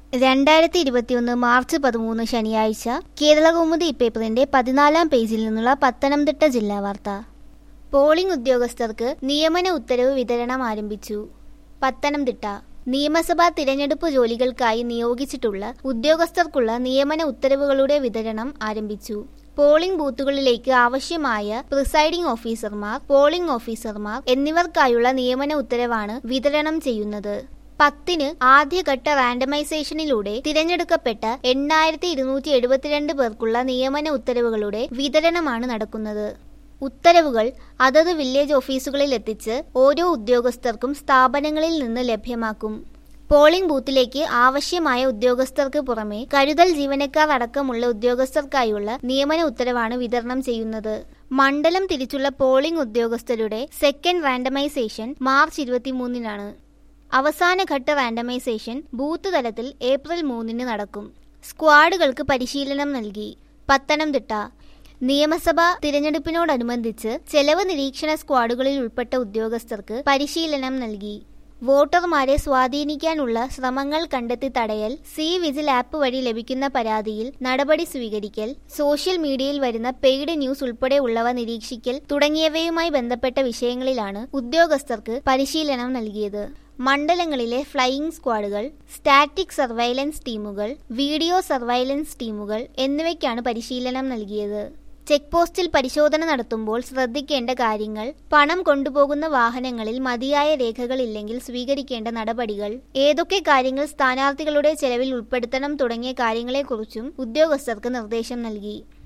രണ്ടായിരത്തി ഇരുപത്തിയൊന്ന് മാർച്ച് പതിമൂന്ന് ശനിയാഴ്ച കേരളകൗമുദി പേപ്പറിന്റെ പതിനാലാം പേജിൽ നിന്നുള്ള പത്തനംതിട്ട ജില്ലാ വാർത്ത പോളിംഗ് ഉദ്യോഗസ്ഥർക്ക് നിയമന ഉത്തരവ് വിതരണം ആരംഭിച്ചു പത്തനംതിട്ട നിയമസഭാ തിരഞ്ഞെടുപ്പ് ജോലികൾക്കായി നിയോഗിച്ചിട്ടുള്ള ഉദ്യോഗസ്ഥർക്കുള്ള നിയമന ഉത്തരവുകളുടെ വിതരണം ആരംഭിച്ചു പോളിംഗ് ബൂത്തുകളിലേക്ക് ആവശ്യമായ പ്രിസൈഡിംഗ് ഓഫീസർമാർ പോളിംഗ് ഓഫീസർമാർ എന്നിവർക്കായുള്ള നിയമന ഉത്തരവാണ് വിതരണം ചെയ്യുന്നത് പത്തിന് ആദ്യഘട്ട റാൻഡമൈസേഷനിലൂടെ തിരഞ്ഞെടുക്കപ്പെട്ട എണ്ണായിരത്തി ഇരുന്നൂറ്റി എഴുപത്തിരണ്ട് പേർക്കുള്ള നിയമന ഉത്തരവുകളുടെ വിതരണമാണ് നടക്കുന്നത് ഉത്തരവുകൾ അതത് വില്ലേജ് ഓഫീസുകളിൽ എത്തിച്ച് ഓരോ ഉദ്യോഗസ്ഥർക്കും സ്ഥാപനങ്ങളിൽ നിന്ന് ലഭ്യമാക്കും പോളിംഗ് ബൂത്തിലേക്ക് ആവശ്യമായ ഉദ്യോഗസ്ഥർക്ക് പുറമെ കരുതൽ ജീവനക്കാർ അടക്കമുള്ള ഉദ്യോഗസ്ഥർക്കായുള്ള നിയമന ഉത്തരവാണ് വിതരണം ചെയ്യുന്നത് മണ്ഡലം തിരിച്ചുള്ള പോളിംഗ് ഉദ്യോഗസ്ഥരുടെ സെക്കൻഡ് റാൻഡമൈസേഷൻ മാർച്ച് ഇരുപത്തിമൂന്നിനാണ് അവസാനഘട്ട റാൻഡമൈസേഷൻ ബൂത്ത് തലത്തിൽ ഏപ്രിൽ മൂന്നിന് നടക്കും സ്ക്വാഡുകൾക്ക് പരിശീലനം നൽകി പത്തനംതിട്ട നിയമസഭാ തിരഞ്ഞെടുപ്പിനോടനുബന്ധിച്ച് ചെലവ് നിരീക്ഷണ സ്ക്വാഡുകളിൽ ഉൾപ്പെട്ട ഉദ്യോഗസ്ഥർക്ക് പരിശീലനം നൽകി വോട്ടർമാരെ സ്വാധീനിക്കാനുള്ള ശ്രമങ്ങൾ കണ്ടെത്തി തടയൽ സി വിജിൽ ആപ്പ് വഴി ലഭിക്കുന്ന പരാതിയിൽ നടപടി സ്വീകരിക്കൽ സോഷ്യൽ മീഡിയയിൽ വരുന്ന പെയ്ഡ് ന്യൂസ് ഉൾപ്പെടെ ഉള്ളവ നിരീക്ഷിക്കൽ തുടങ്ങിയവയുമായി ബന്ധപ്പെട്ട വിഷയങ്ങളിലാണ് ഉദ്യോഗസ്ഥർക്ക് പരിശീലനം നൽകിയത് മണ്ഡലങ്ങളിലെ ഫ്ലൈയിംഗ് സ്ക്വാഡുകൾ സ്റ്റാറ്റിക് സർവൈലൻസ് ടീമുകൾ വീഡിയോ സർവൈലൻസ് ടീമുകൾ എന്നിവയ്ക്കാണ് പരിശീലനം നൽകിയത് ചെക്ക് പോസ്റ്റിൽ പരിശോധന നടത്തുമ്പോൾ ശ്രദ്ധിക്കേണ്ട കാര്യങ്ങൾ പണം കൊണ്ടുപോകുന്ന വാഹനങ്ങളിൽ മതിയായ രേഖകളില്ലെങ്കിൽ സ്വീകരിക്കേണ്ട നടപടികൾ ഏതൊക്കെ കാര്യങ്ങൾ സ്ഥാനാർത്ഥികളുടെ ചെലവിൽ ഉൾപ്പെടുത്തണം തുടങ്ങിയ കാര്യങ്ങളെക്കുറിച്ചും ഉദ്യോഗസ്ഥർക്ക് നിർദ്ദേശം നൽകി